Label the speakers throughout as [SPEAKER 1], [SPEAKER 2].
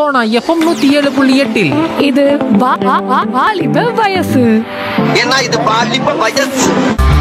[SPEAKER 1] Sona FM நூத்தி ஏழு புள்ளி எட்டில்
[SPEAKER 2] இது வா- வா- வா- வாலிப வயசு
[SPEAKER 3] ஏன்னா இது பாலிப்ப வயசு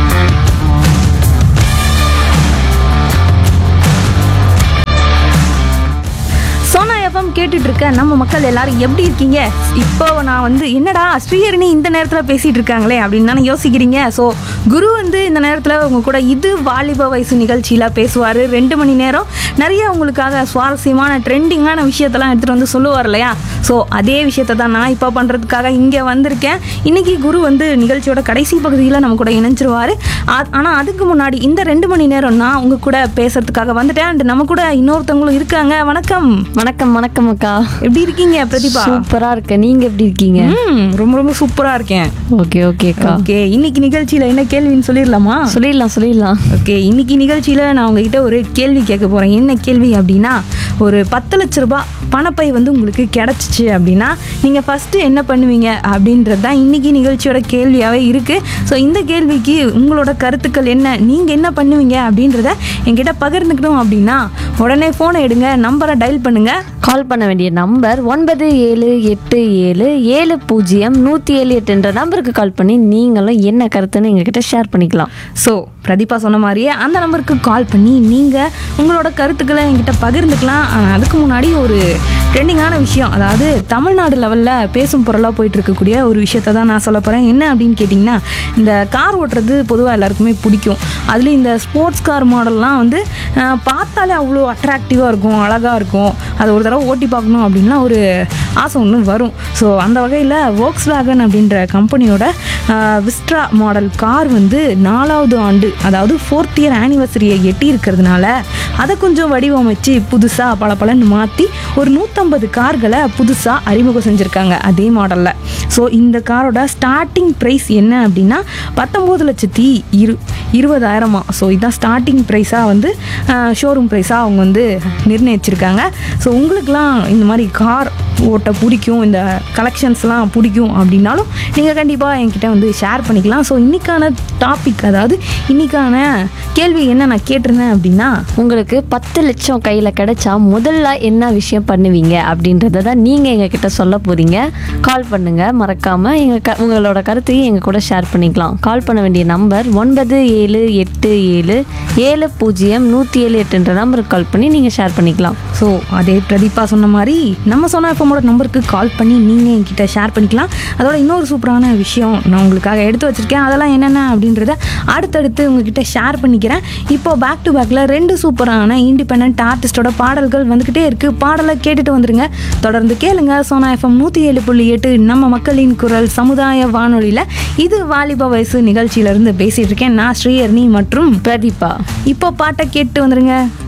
[SPEAKER 4] சோனா எஃப்எம் கேட்டுட்டு இருக்க நம்ம மக்கள் எல்லாரும் எப்படி இருக்கீங்க இப்போ நான் வந்து என்னடா ஸ்ரீஹரணி இந்த நேரத்தில் பேசிட்டு இருக்காங்களே அப்படின்னு தானே யோசிக்கிறீங்க ஸோ குரு வந்து இந்த நேரத்தில் உங்க கூட இது வாலிப வயசு நிகழ்ச்சியில் பேசுவார் ரெண்டு மணி நேரம் நிறைய உங்களுக்காக சுவாரஸ்யமான ட்ரெண்டிங்கான விஷயத்தெல்லாம் எடுத்துகிட்டு வந்து சொல்லுவார் இல்லையா ஸோ அதே விஷயத்தை தான் நான் இப்போ பண்ணுறதுக்காக இங்கே வந்திருக்கேன் இன்னைக்கு குரு வந்து நிகழ்ச்சியோட கடைசி பகுதியில் நம்ம கூட இணைஞ்சிருவார் ஆனால் அதுக்கு முன்னாடி இந்த ரெண்டு மணி நேரம் நான் உங்க கூட பேசுறதுக்காக வந்துட்டேன் அண்ட் நம்ம கூட இன்னொருத்தவங்களும் இருக்காங்க வணக்கம்
[SPEAKER 5] வணக்கம் வணக்கம் அக்கா
[SPEAKER 4] எப்படி இருக்கீங்க பிரதீபா
[SPEAKER 5] சூப்பரா இருக்கேன் நீங்க எப்படி இருக்கீங்க
[SPEAKER 4] ம் ரொம்ப ரொம்ப சூப்பரா இருக்கேன்
[SPEAKER 5] ஓகே ஓகே அக்கா
[SPEAKER 4] ஓகே இன்னைக்கு நிகழ்ச்சியில என்ன கேள்வின்னு சொல்லிடலாமா
[SPEAKER 5] சொல்லிடலாம் சொல்லிடலாம்
[SPEAKER 4] ஓகே இன்னைக்கு நிகழ்ச்சியில நான் உங்ககிட்ட ஒரு கேள்வி கேட்க போறேன் என்ன கேள்வி அப்படின்னா ஒரு பத்து லட்ச ரூபாய் பணப்பை வந்து உங்களுக்கு கிடைச்சிச்சு அப்படின்னா நீங்க ஃபர்ஸ்ட் என்ன பண்ணுவீங்க அப்படின்றது தான் இன்னைக்கு நிகழ்ச்சியோட கேள்வியாவே இருக்கு ஸோ இந்த கேள்விக்கு உங்களோட கருத்துக்கள் என்ன நீங்க என்ன பண்ணுவீங்க அப்படின்றத என்கிட்ட பகிர்ந்துக்கணும் அப்படின்னா உடனே போனை எடுங்க நம்பரை டயல் பண்ணுங்க
[SPEAKER 5] கால் பண்ண வேண்டிய நம்பர் ஒன்பது ஏழு எட்டு ஏழு ஏழு பூஜ்ஜியம் நூற்றி ஏழு எட்டு என்ற நம்பருக்கு கால் பண்ணி நீங்களும் என்ன கருத்துன்னு எங்ககிட்ட ஷேர் பண்ணிக்கலாம்
[SPEAKER 4] ஸோ பிரதீபா சொன்ன மாதிரியே அந்த நம்பருக்கு கால் பண்ணி நீங்கள் உங்களோட கருத்துக்களை என்கிட்ட பகிர்ந்துக்கலாம் ஆனால் அதுக்கு முன்னாடி ஒரு ட்ரெண்டிங்கான விஷயம் அதாவது தமிழ்நாடு லெவலில் பேசும் பொருளாக போயிட்டு இருக்கக்கூடிய ஒரு விஷயத்தை தான் நான் சொல்ல போகிறேன் என்ன அப்படின்னு கேட்டிங்கன்னா இந்த கார் ஓட்டுறது பொதுவாக எல்லாருக்குமே பிடிக்கும் அதுலேயும் இந்த ஸ்போர்ட்ஸ் கார் மாடல்லாம் வந்து அஹ், பார்த்தாலே அவ்வளோ அட்ராக்டிவாக இருக்கும் அழகாக இருக்கும் அதை ஒரு தடவை ஓட்டி பார்க்கணும் அப்படின்லாம் ஒரு ஆசை ஒன்று வரும் ஸோ அந்த வகையில் வோக்ஸ் வேகன் அப்படின்ற கம்பெனியோட விஸ்ட்ரா மாடல் கார் வந்து நாலாவது ஆண்டு அதாவது ஃபோர்த் இயர் ஆனிவர்சரியை எட்டி இருக்கிறதுனால அதை கொஞ்சம் வடிவமைச்சு புதுசாக பல பலன்னு மாற்றி ஒரு நூற்றம்பது கார்களை புதுசாக அறிமுகம் செஞ்சுருக்காங்க அதே மாடலில் ஸோ இந்த காரோட ஸ்டார்டிங் ப்ரைஸ் என்ன அப்படின்னா பத்தொம்போது லட்சத்தி இரு இருபதாயிரமா ஸோ இதுதான் ஸ்டார்டிங் ப்ரைஸாக வந்து ஷோரூம் ப்ரைஸாக அவங்க வந்து நிர்ணயிச்சிருக்காங்க ஸோ உங்களுக்குலாம் இந்த மாதிரி கார் ஓட்ட பிடிக்கும் இந்த கலெக்ஷன்ஸ்லாம் பிடிக்கும் அப்படின்னாலும் நீங்கள் கண்டிப்பாக என்கிட்ட வந்து ஷேர் பண்ணிக்கலாம் ஸோ இன்றைக்கான டாபிக் அதாவது இன்றைக்கான கேள்வி என்ன நான் கேட்டிருந்தேன் அப்படின்னா
[SPEAKER 5] உங்களுக்கு பத்து லட்சம் கையில் கிடைச்சா முதல்ல என்ன விஷயம் பண்ணுவீங்க அப்படின்றத தான் நீங்கள் எங்ககிட்ட சொல்ல போறீங்க கால் பண்ணுங்க மறக்காம எங்க க உங்களோட கருத்தையும் எங்க கூட ஷேர் பண்ணிக்கலாம் கால் பண்ண வேண்டிய நம்பர் ஒன்பது ஏழு எட்டு ஏழு ஏழு பூஜ்ஜியம் நூற்றி ஏழு எட்டுன்ற நம்பருக்கு கால் பண்ணி நீங்கள் ஷேர் பண்ணிக்கலாம்
[SPEAKER 4] ஸோ அதே பிரதீபா சொன்ன மாதிரி நம்ம சொன்ன எஃப்எம்மோட நம்பருக்கு கால் பண்ணி நீங்கள் என்கிட்ட ஷேர் பண்ணிக்கலாம் அதோட இன்னொரு சூப்பரான விஷயம் நான் உங்களுக்காக எடுத்து வச்சுருக்கேன் அதெல்லாம் என்னென்ன அப்படின்றத அடுத்தடுத்து உங்ககிட்ட ஷேர் பண்ணிக்கிறேன் இப்போ பேக் டு பேக்கில் ரெண்டு சூப்பரான இண்டிபெண்ட் ஆர்டிஸ்டோட பாடல்கள் வந்துக்கிட்டே இருக்குது பாடலை கேட்டுட்டு வந்துருங்க தொடர்ந்து கேளுங்க சோனா எஃப்எம் நூற்றி ஏழு புள்ளி எட்டு நம்ம மக்களின் குரல் சமுதாய வானொலியில் இது வாலிப வயசு நிகழ்ச்சியிலேருந்து பேசிகிட்டு இருக்கேன் நான் ஸ்ரீஹர்னி மற்றும்
[SPEAKER 5] பிரதீபா
[SPEAKER 4] இப்போ பாட்டை கேட்டு வந்துருங்க